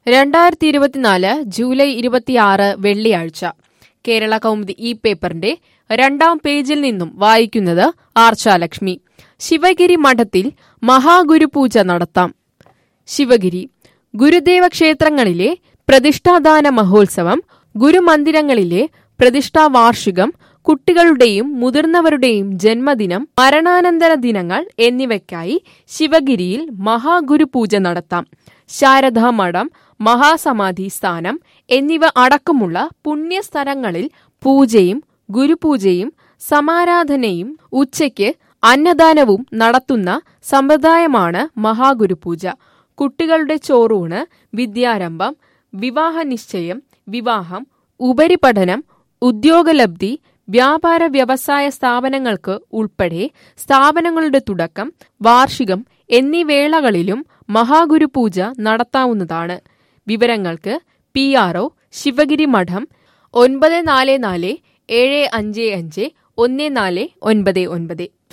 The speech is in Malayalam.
രണ്ടായിരത്തി ഇരുപത്തിനാല് ജൂലൈ ഇരുപത്തിയാറ് വെള്ളിയാഴ്ച കേരള കൗമുദി ഈ പേപ്പറിന്റെ രണ്ടാം പേജിൽ നിന്നും വായിക്കുന്നത് ആർച്ചാലക്ഷ്മി ശിവഗിരി മഠത്തിൽ മഹാഗുരുപൂജ നടത്താം ശിവഗിരി ഗുരുദേവ ക്ഷേത്രങ്ങളിലെ പ്രതിഷ്ഠാദാന മഹോത്സവം ഗുരുമന്ദിരങ്ങളിലെ പ്രതിഷ്ഠാ വാർഷികം കുട്ടികളുടെയും മുതിർന്നവരുടെയും ജന്മദിനം മരണാനന്തര ദിനങ്ങൾ എന്നിവയ്ക്കായി ശിവഗിരിയിൽ മഹാഗുരുപൂജ നടത്താം ശാരദാ മഠം മഹാസമാധി സ്ഥാനം എന്നിവ അടക്കമുള്ള പുണ്യസ്ഥലങ്ങളിൽ പൂജയും ഗുരുപൂജയും സമാരാധനയും ഉച്ചയ്ക്ക് അന്നദാനവും നടത്തുന്ന സമ്പ്രദായമാണ് മഹാഗുരുപൂജ കുട്ടികളുടെ ചോറൂണ് വിദ്യാരംഭം വിവാഹ നിശ്ചയം വിവാഹം ഉപരിപഠനം ഉദ്യോഗലബ്ധി വ്യാപാര വ്യവസായ സ്ഥാപനങ്ങൾക്ക് ഉൾപ്പെടെ സ്ഥാപനങ്ങളുടെ തുടക്കം വാർഷികം എന്നീ വേളകളിലും മഹാഗുരുപൂജ നടത്താവുന്നതാണ് വിവരങ്ങൾക്ക് പി ആർ ഒ ശിവഗിരി മഠം ഒൻപത് നാല് നാല് ഏഴ് അഞ്ച് അഞ്ച് ഒന്ന് നാല് ഒൻപത് ഒൻപത്